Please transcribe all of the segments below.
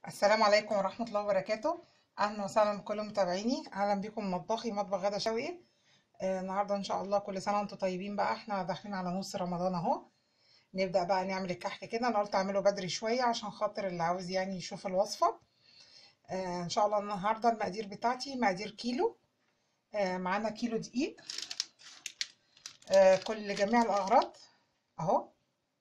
السلام عليكم ورحمة الله وبركاته أهلا وسهلا بكل متابعيني أهلا بكم مطبخي مطبخ غدا شوقي آه، النهاردة إن شاء الله كل سنة وأنتم طيبين بقى إحنا داخلين على نص رمضان أهو نبدأ بقى نعمل الكحك كده أنا قلت أعمله بدري شوية عشان خاطر اللي عاوز يعني يشوف الوصفة آه، إن شاء الله النهاردة المقادير بتاعتي مقادير كيلو آه، معانا كيلو دقيق آه، كل جميع الأغراض أهو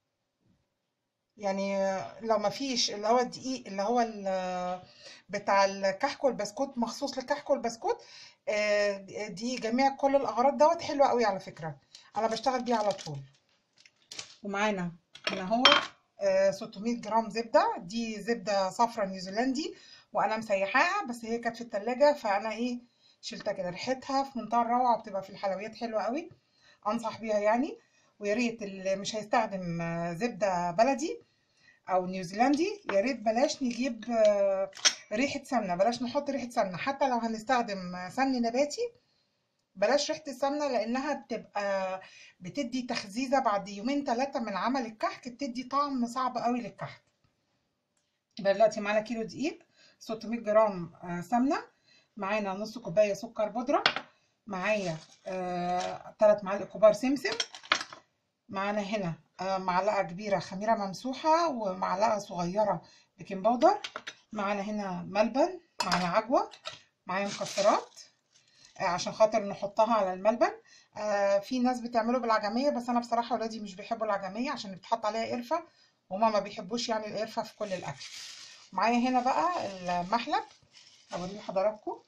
يعني لو ما فيش اللي هو الدقيق اللي هو ال- بتاع الكحك والبسكوت مخصوص للكحك والبسكوت آه، دي جميع كل الاغراض دوت حلو قوي على فكره انا بشتغل بيه على طول ومعانا هنا هو آه، 600 جرام زبده دي زبده صفرا نيوزيلندي وانا مسيحاها بس هي كانت في التلاجة فانا ايه شلتها كده ريحتها في منتهى الروعه وبتبقى في الحلويات حلوه قوي انصح بيها يعني ويا ريت اللي مش هيستخدم آه، زبده بلدي او نيوزيلندي يا ريت بلاش نجيب آه، ريحه سمنه بلاش نحط ريحه سمنه حتى لو هنستخدم آه، سمن نباتي بلاش ريحه السمنه لانها بتبقى بتدي تخزيزه بعد يومين ثلاثه من عمل الكحك بتدي طعم صعب قوي للكحك يبقى دلوقتي معانا كيلو دقيق 600 جرام آه، سمنه معانا نص كوبايه سكر بودره معايا آه، 3 معالق كبار سمسم معانا هنا آه، معلقة كبيرة خميرة ممسوحة ومعلقة صغيرة بيكنج باودر معانا هنا ملبن معانا عجوة معايا مكسرات آه، عشان خاطر نحطها على الملبن آه، في ناس بتعمله بالعجمية بس أنا بصراحة ولادي مش بيحبوا العجمية عشان بتحط عليها قرفة وهما ما بيحبوش يعني القرفة في كل الأكل معايا هنا بقى المحلب أوريه لحضراتكم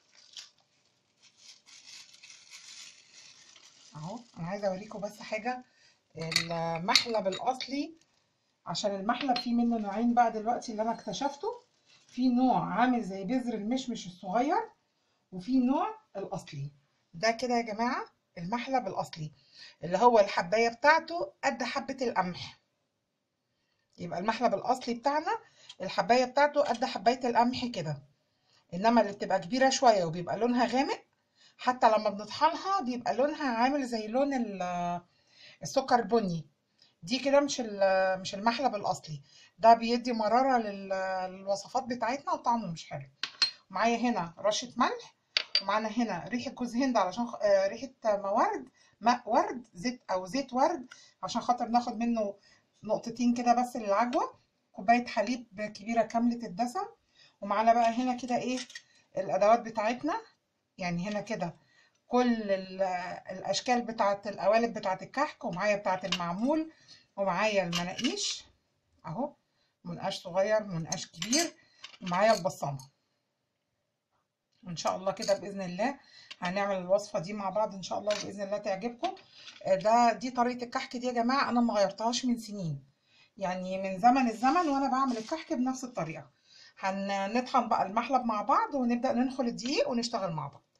أهو أنا عايزة أوريكم بس حاجة المحلب الأصلي عشان المحلب فيه منه نوعين بقى دلوقتي اللي انا اكتشفته في نوع عامل زي بذر المشمش الصغير وفي نوع الاصلي ده كده يا جماعة المحلب الاصلي اللي هو الحباية بتاعته قد حبة القمح يبقى المحلب الاصلي بتاعنا الحباية بتاعته قد حباية القمح كده انما اللي بتبقى كبيرة شوية وبيبقى لونها غامق حتى لما بنطحنها بيبقى لونها عامل زي لون ال- السكر البني دي كده مش ال- مش المحلب الاصلي ده بيدي مرارة لل- للوصفات بتاعتنا وطعمه مش حلو معايا هنا رشة ملح ومعانا هنا ريحة جوز هند علشان خ... آه، ريحة موارد ماء ورد زيت او زيت ورد عشان خاطر ناخد منه نقطتين كده بس للعجوة كوباية حليب كبيرة كاملة الدسم ومعانا بقى هنا كده ايه الادوات بتاعتنا يعني هنا كده كل ال- الاشكال بتاعت القوالب بتاعت الكحك ومعايا بتاعت المعمول ومعايا المناقيش اهو منقاش صغير منقاش كبير ومعايا البصمه وان شاء الله كده باذن الله هنعمل الوصفه دي مع بعض ان شاء الله باذن الله تعجبكم آه، ده دي طريقه الكحك دي يا جماعه انا ما غيرتهاش من سنين يعني من زمن الزمن وانا بعمل الكحك بنفس الطريقه هنطحن بقى المحلب مع بعض ونبدا ننخل الدقيق ونشتغل مع بعض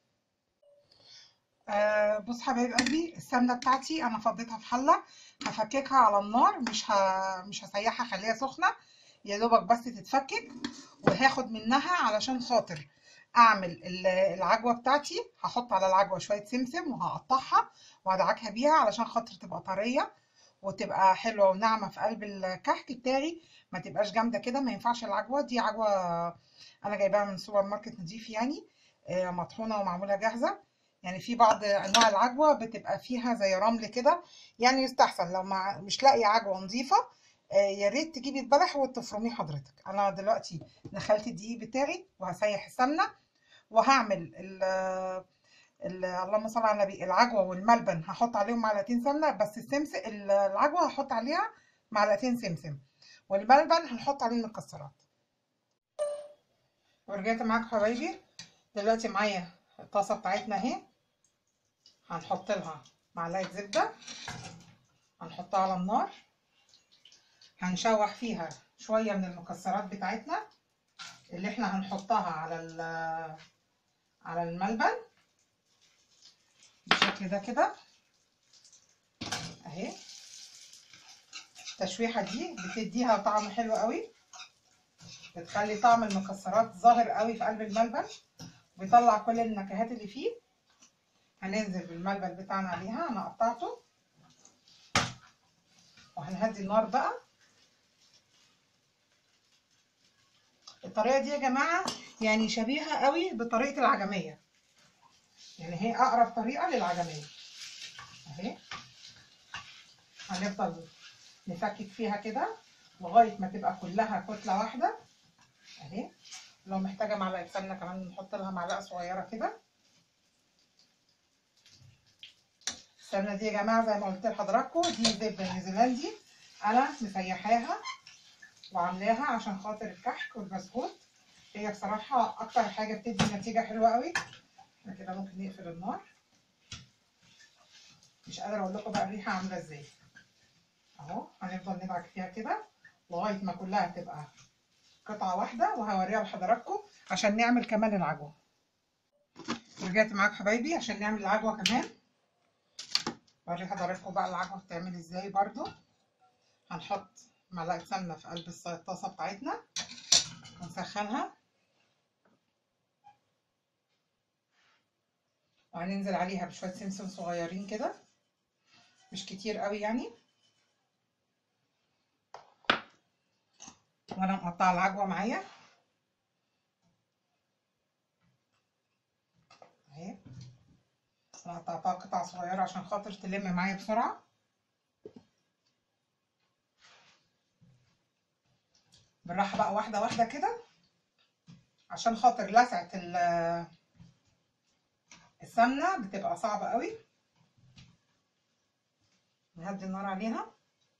آه بص حبايب قلبي السمنه بتاعتي انا فضيتها في حله هفككها على النار مش ه... مش هسيحها خليها سخنه يا دوبك بس تتفكك وهاخد منها علشان خاطر اعمل ال- العجوه بتاعتي هحط على العجوه شويه سمسم وهقطعها وهدعكها بيها علشان خاطر تبقى طريه وتبقى حلوه وناعمه في قلب الكحك بتاعي ما تبقاش جامده كده ما ينفعش العجوه دي عجوه انا جايباها من سوبر ماركت نضيف يعني آه، مطحونه ومعموله جاهزه يعني في بعض انواع العجوه بتبقى فيها زي رمل كده يعني يستحسن لو مع مش لاقيه عجوه نظيفه آه، يا ريت تجيبي البلح وتفرميه حضرتك انا دلوقتي دخلت الدقيق بتاعي وهسيح السمنه وهعمل ال ال- اللهم صل على النبي العجوه والملبن هحط عليهم معلقتين سمنه بس السمسم ال- العجوه هحط عليها معلقتين سمسم والملبن هنحط عليه المكسرات ورجعت معاكم حبايبي دلوقتي معايا الطاسه بتاعتنا اهي هنحط لها معلقه زبده هنحطها على النار هنشوح فيها شويه من المكسرات بتاعتنا اللي احنا هنحطها على ال- على الملبن بالشكل ده كده اهي التشويحه دي بتديها طعم حلو قوي بتخلي طعم المكسرات ظاهر قوي في قلب الملبن بيطلع كل النكهات اللي فيه هننزل بالملبن بتاعنا عليها انا قطعته وهنهدي النار بقى الطريقه دي يا جماعه يعني شبيهه قوي بطريقه العجميه يعني هي اقرب طريقه للعجميه اهي هنفضل نفكك فيها كده لغايه ما تبقى كلها كتله واحده اهي لو محتاجه معلقه سمنه كمان نحط لها معلقه صغيره كده السمنه دي يا جماعه زي ما قلت لحضراتكم دي زبده نيوزيلندي انا مسيحاها وعاملاها عشان خاطر الكحك والبسكوت هي بصراحه اكتر حاجه بتدي نتيجه حلوه قوي احنا كده ممكن نقفل النار مش قادره اقول لكم بقى الريحه عامله ازاي اهو هنفضل ندعك فيها كده لغايه ما كلها تبقى قطعه واحده وهوريها لحضراتكم عشان نعمل كمان العجوه رجعت معاك حبايبي عشان نعمل العجوه كمان اوري حضراتكم بقى العجوه بتعمل ازاي برضو هنحط معلقه سمنه في قلب الطاسه بتاعتنا ونسخنها وهننزل عليها بشويه سمسم صغيرين كده مش كتير قوي يعني وانا مقطعه العجوه معايا اهي انا قطعتها قطع صغيره عشان خاطر تلم معايا بسرعه بالراحه بقى واحده واحده كده عشان خاطر لسعه السمنه بتبقى صعبه قوي نهدي النار عليها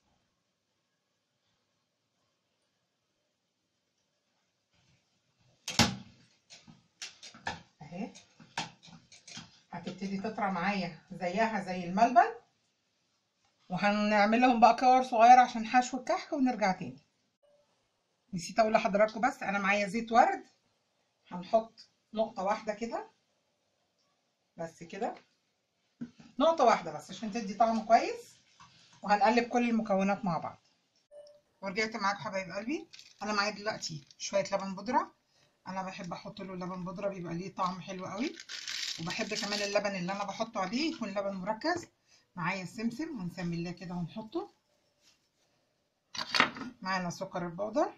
اهي هتبتدي تطرى معايا زيها زي الملبن وهنعمل لهم بقى كور صغيره عشان حشو الكحك ونرجع تاني نسيت اقول لحضراتكم بس انا معايا زيت ورد هنحط نقطه واحده كده بس كده نقطه واحده بس عشان تدي طعم كويس وهنقلب كل المكونات مع بعض ورجعت معاك حبايب قلبي انا معايا دلوقتي شويه لبن بودره انا بحب احط له لبن بودره بيبقى ليه طعم حلو قوي وبحب كمان اللبن اللي انا بحطه عليه يكون لبن مركز معايا السمسم هنسمي الله كده ونحطه معانا سكر البودر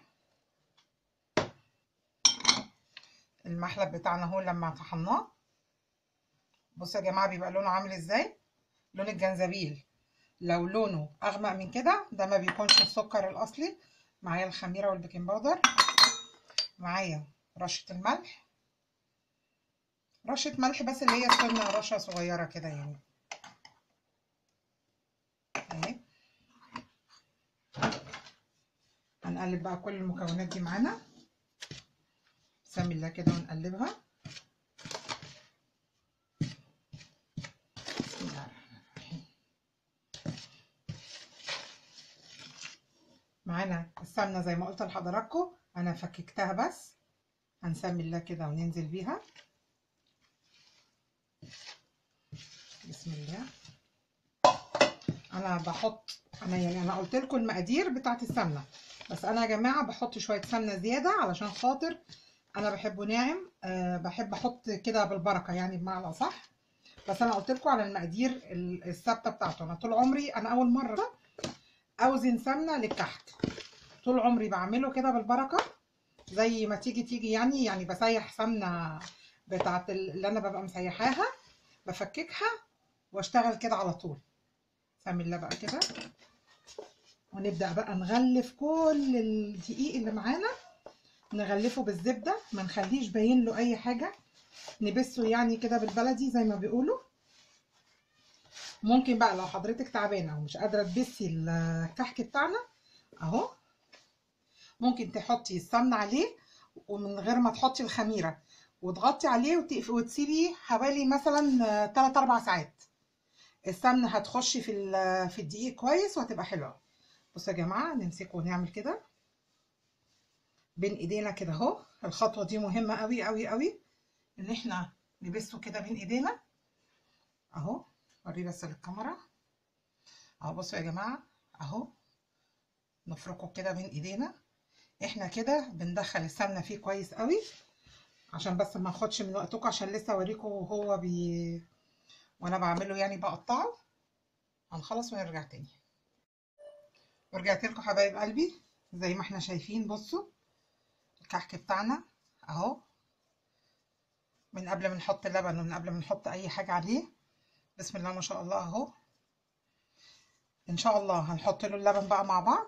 المحلب بتاعنا اهو لما طحناه بصوا يا جماعه بيبقى لونه عامل ازاي لون الجنزبيل لو لونه اغمق من كده ده ما بيكونش السكر الاصلي معايا الخميره والبيكنج باودر معايا رشه الملح رشه ملح بس اللي هي سنه رشه صغيره كده يعني اهي هنقلب بقى كل المكونات دي معانا بسم الله كده ونقلبها بسم الله الرحمن الرحيم معانا السمنه زي ما قلت لحضراتكم انا فككتها بس هنسمي الله كده وننزل بيها بسم الله انا بحط انا يعني انا قلت لكم المقادير بتاعت السمنه بس انا يا جماعه بحط شويه سمنه زياده علشان خاطر انا بحبه ناعم أه بحب احط كده بالبركه يعني بمعنى اصح بس انا قلت لكم على المقادير الثابته بتاعته انا طول عمري انا اول مره اوزن سمنه للكحك طول عمري بعمله كده بالبركه زي ما تيجي تيجي يعني يعني بسيح سمنه بتاعت اللي انا ببقى مسيحاها بفككها واشتغل كده على طول سمي الله بقى كده ونبدا بقى نغلف كل الدقيق اللي معانا نغلفه بالزبده ما نخليش باين له اي حاجه نبسه يعني كده بالبلدي زي ما بيقولوا ممكن بقى لو حضرتك تعبانه ومش قادره تبسي الكحك بتاعنا اهو ممكن تحطي السمنه عليه ومن غير ما تحطي الخميره وتغطي عليه وتسيبيه حوالي مثلا 3 4 ساعات السمنه هتخش في في الدقيق كويس وهتبقى حلوه بصوا يا جماعه نمسكه ونعمل كده بين ايدينا كده اهو الخطوه دي مهمه قوي قوي قوي ان احنا نبسه كده بين ايدينا اهو وريه بس للكاميرا اهو بصوا يا جماعه اهو نفركه كده بين ايدينا احنا كده بندخل السمنه فيه كويس قوي عشان بس ما اخدش من وقتكم عشان لسه اوريكم وهو بي وانا بعمله يعني بقطعه هنخلص ونرجع تاني ورجعت لكم حبايب قلبي زي ما احنا شايفين بصوا الكحك بتاعنا اهو من قبل ما نحط لبن ومن قبل ما نحط اي حاجة عليه بسم الله ما شاء الله اهو ان شاء الله هنحط له اللبن بقى مع بعض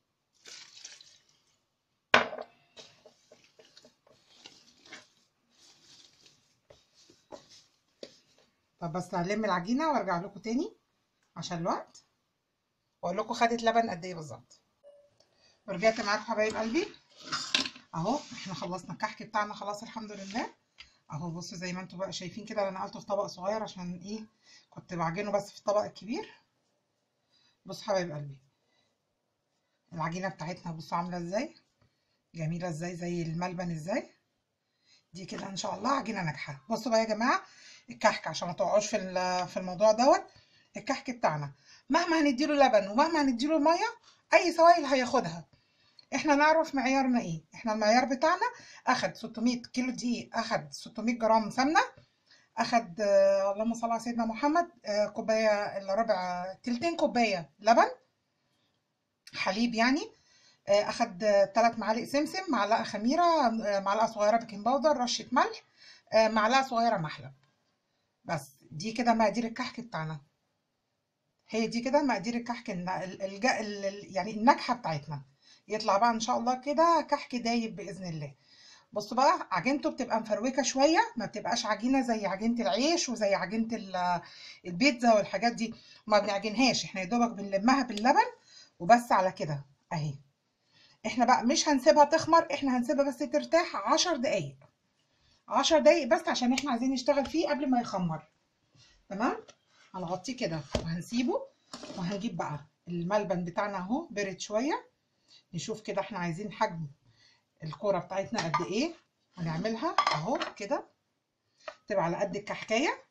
طب بس هلم العجينة وارجع لكم تاني عشان الوقت واقول لكم خدت لبن قد ايه بالظبط ورجعت معاكم حبايب قلبي اهو احنا خلصنا الكحك بتاعنا خلاص الحمد لله اهو بصوا زي ما انتم بقى شايفين كده انا نقلته في طبق صغير عشان ايه كنت بعجنه بس في الطبق الكبير بصوا حبايب قلبي العجينه بتاعتنا بصوا عامله ازاي جميله ازاي زي الملبن ازاي دي كده ان شاء الله عجينه ناجحه بصوا بقى يا جماعه الكحك عشان ما تقعوش في في الموضوع دوت الكحك بتاعنا مهما هنديله لبن ومهما هنديله ميه اي سوائل هياخدها احنا نعرف معيارنا ايه احنا المعيار بتاعنا اخد 600 كيلو دقيق اخد 600 جرام سمنه اخد آه اللهم صل على سيدنا محمد آه كوبايه الا ربع تلتين كوبايه لبن حليب يعني آه اخد 3 معالق سمسم معلقه خميره معلقه صغيره بيكنج باودر رشه ملح معلقه صغيره محلب بس دي كده مقادير الكحك بتاعنا هي دي كده مقادير الكحك الج... يعني النكهه بتاعتنا يطلع بقى ان شاء الله كده كحك دايب باذن الله بصوا بقى عجينته بتبقى مفروكه شويه ما بتبقاش عجينه زي عجينه العيش وزي عجينه البيتزا والحاجات دي ما بنعجنهاش احنا يا دوبك بنلمها باللبن وبس على كده اهي احنا بقى مش هنسيبها تخمر احنا هنسيبها بس ترتاح عشر دقايق عشر دقايق بس عشان احنا عايزين نشتغل فيه قبل ما يخمر تمام هنغطيه كده وهنسيبه وهنجيب بقى الملبن بتاعنا اهو برد شويه نشوف كده احنا عايزين حجم الكوره بتاعتنا قد ايه هنعملها اهو كده تبقى على قد الكحكايه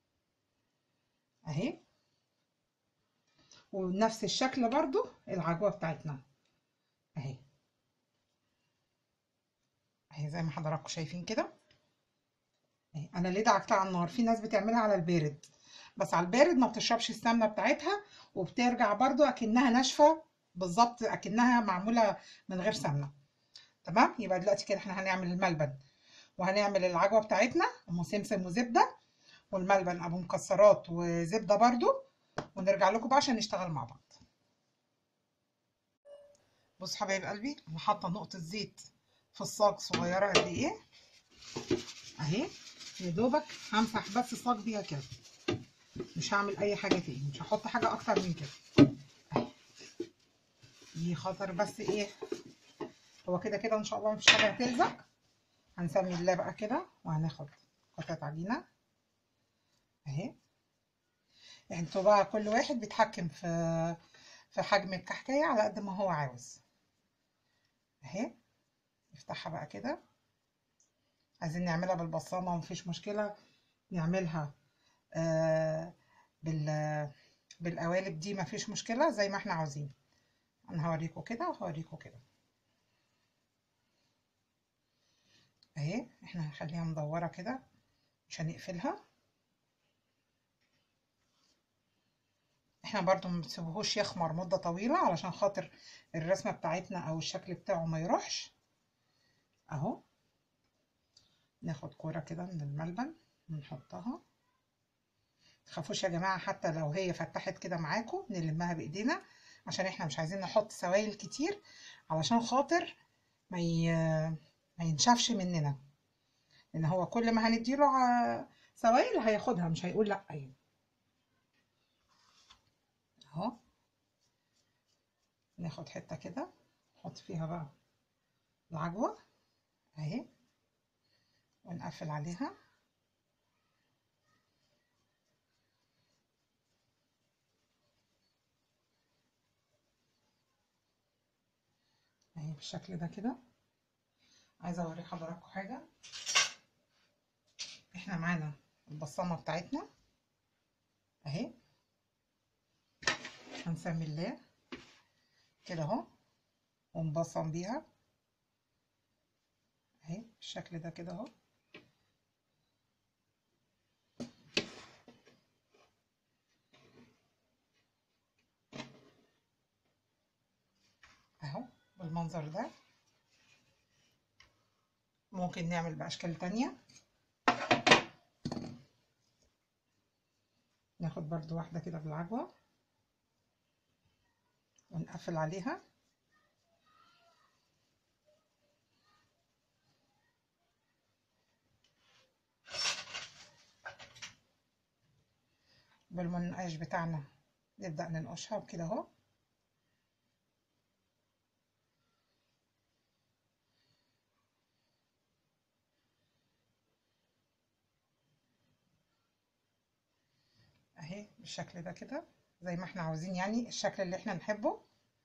اهي ونفس الشكل برضو العجوه بتاعتنا اهي اهي زي ما حضراتكم شايفين كده اهي انا ليه دعكتها على النار في ناس بتعملها على البارد بس على البارد ما بتشربش السمنه بتاعتها وبترجع برضو اكنها ناشفه بالظبط اكنها معموله من غير سمنه تمام يبقى دلوقتي كده احنا هنعمل الملبن وهنعمل العجوه بتاعتنا ام سمسم وزبده والملبن ابو مكسرات وزبده برضو ونرجع لكم بقى عشان نشتغل مع بعض بص حبايب قلبي انا حاطه نقطه زيت في الصاج صغيره قد ايه اهي يا دوبك همسح بس الصاج بيها كده مش هعمل اي حاجه تاني مش هحط حاجه اكتر من كده اهي دي خاطر بس ايه هو كده كده ان شاء الله مفيش حاجه هتلزق هنسمي الله بقى كده وهناخد قطعه عجينه اهي انتوا بقى كل واحد بيتحكم في في حجم الكحكايه على قد ما هو عاوز اهي نفتحها بقى كده عايزين نعملها بالبصامه ومفيش مشكله نعملها آه بال بالقوالب دي مفيش مشكله زي ما احنا عاوزين انا هوريكم كده وهوريكم كده اهي احنا هنخليها مدوره كده مش هنقفلها احنا برضو ما بنسيبهوش يخمر مده طويله علشان خاطر الرسمه بتاعتنا او الشكل بتاعه ما يروحش اهو ناخد كوره كده من الملبن ونحطها تخافوش يا جماعه حتى لو هي فتحت كده معاكم نلمها بايدينا عشان احنا مش عايزين نحط سوائل كتير علشان خاطر ما ي... ما ينشفش مننا لان هو كل ما هنديله سوائل هياخدها مش هيقول لا يعني اهو ناخد حته كده نحط فيها بقى العجوه اهي ونقفل عليها اهي بالشكل ده كده عايزه اوري حضراتكم حاجه احنا معانا البصمه بتاعتنا اهي هنسمي الله كده اهو ونبصم بيها اهي بالشكل ده كده اهو اهو بالمنظر ده ممكن نعمل باشكال تانية ناخد برضو واحدة كده بالعجوة ونقفل عليها بالمنقاش بتاعنا نبدأ ننقشها وكده اهو اهي بالشكل ده كده زي ما احنا عاوزين يعني الشكل اللي احنا نحبه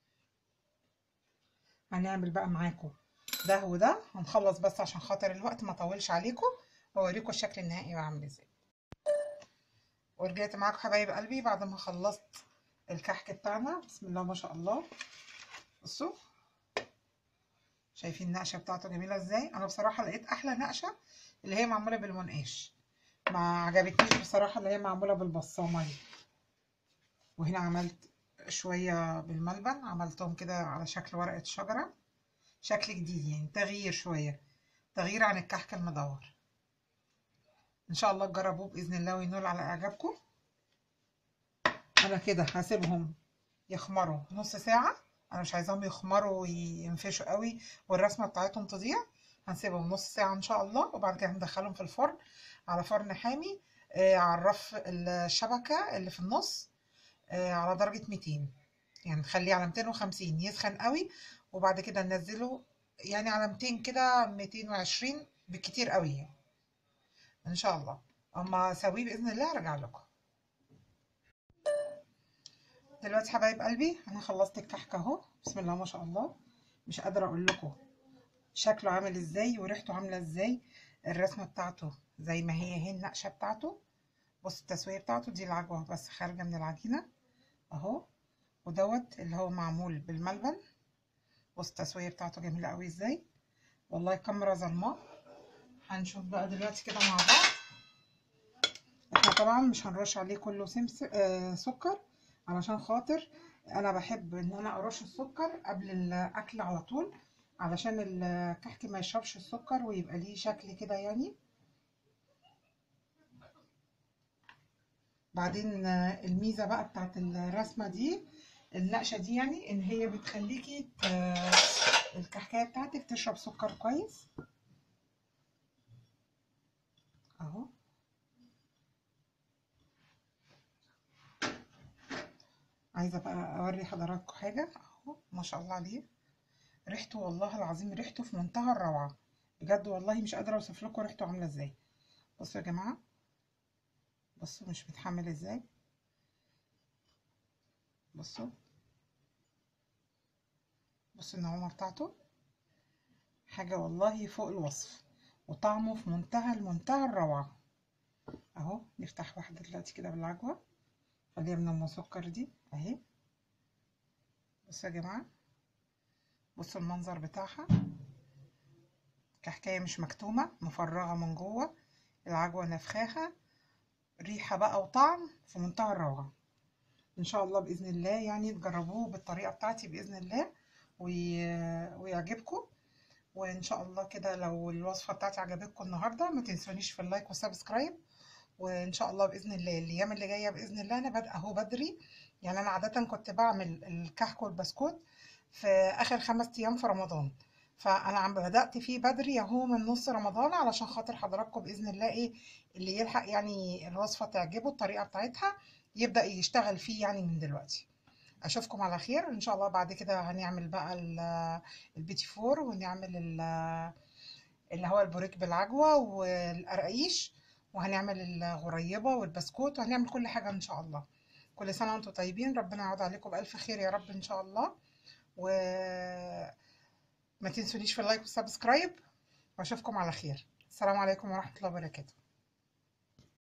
هنعمل بقى معاكم ده وده هنخلص بس عشان خاطر الوقت ما طولش عليكم واوريكم الشكل النهائي بقى عامل ازاي ورجعت معاكم حبايب قلبي بعد ما خلصت الكحك بتاعنا بسم الله ما شاء الله بصوا شايفين النقشه بتاعته جميله ازاي انا بصراحه لقيت احلى نقشه اللي هي معموله بالمنقاش ما عجبتنيش بصراحه اللي هي معموله بالبصامه دي وهنا عملت شويه بالملبن عملتهم كده على شكل ورقه شجره شكل جديد يعني تغيير شويه تغيير عن الكحك المدور ان شاء الله تجربوه باذن الله وينول على اعجابكم انا كده هسيبهم يخمروا نص ساعه انا مش عايزاهم يخمروا وينفشوا قوي والرسمه بتاعتهم تضيع هنسيبهم نص ساعه ان شاء الله وبعد كده هندخلهم في الفرن على فرن حامي آه على الرف الشبكه اللي في النص آه على درجه 200 يعني نخليه على 250 يسخن قوي وبعد كده ننزله يعني على 200 كده 220 بالكتير قوي يعني. ان شاء الله اما اسويه باذن الله ارجع لكم دلوقتي حبايب قلبي انا خلصت الكحك اهو بسم الله ما شاء الله مش قادره اقول لكم شكله عامل ازاي وريحته عامله ازاي الرسمه بتاعته زي ما هي هي النقشه بتاعته بص التسويه بتاعته دي العجوه بس خارجه من العجينه اهو ودوت اللي هو معمول بالملبن بص التسويه بتاعته جميله قوي ازاي والله كاميرا ظلماء هنشوف بقى دلوقتي كده مع بعض احنا طبعا مش هنرش عليه كله سمس آه سكر علشان خاطر انا بحب ان انا ارش السكر قبل الاكل على طول علشان الكحك ما يشربش السكر ويبقى ليه شكل كده يعني بعدين الميزه بقى بتاعت الرسمه دي النقشه دي يعني ان هي بتخليكي الكحكايه بتاعتك تشرب سكر كويس اهو عايزه بقى اوري حضراتكم حاجه اهو ما شاء الله عليه ريحته والله العظيم ريحته في منتهى الروعه بجد والله مش قادره اوصف لكم ريحته عامله ازاي بصوا يا جماعه بصوا مش متحمل ازاي بصوا بصوا النعومه بتاعته حاجه والله فوق الوصف وطعمه في منتهى المنتهى الروعه اهو نفتح واحده دلوقتي كده بالعجوه خليها من ام سكر دي اهي بصوا يا جماعه بصوا المنظر بتاعها كحكايه مش مكتومه مفرغه من جوه العجوه نفخاها ريحه بقى وطعم في منتهى الروعه ان شاء الله باذن الله يعني تجربوه بالطريقه بتاعتي باذن الله وي... ويعجبكم وان شاء الله كده لو الوصفه بتاعتي عجبتكم النهارده ما تنسونيش في اللايك والسبسكرايب وان شاء الله باذن الله الايام اللي جايه باذن الله انا بادئه اهو بدري يعني انا عاده كنت بعمل الكحك والبسكوت في اخر خمس ايام في رمضان فانا عم بدات فيه بدري اهو من نص رمضان علشان خاطر حضراتكم باذن الله ايه اللي يلحق يعني الوصفه تعجبه الطريقه بتاعتها يبدا يشتغل فيه يعني من دلوقتي اشوفكم على خير ان شاء الله بعد كده هنعمل بقى البيتي فور ونعمل اللي هو البوريك بالعجوه والقراقيش وهنعمل الغريبه والبسكوت وهنعمل كل حاجه ان شاء الله كل سنه وانتم طيبين ربنا يعود عليكم بالف خير يا رب ان شاء الله و ما تنسونيش في اللايك والسبسكرايب واشوفكم على خير السلام عليكم ورحمه الله وبركاته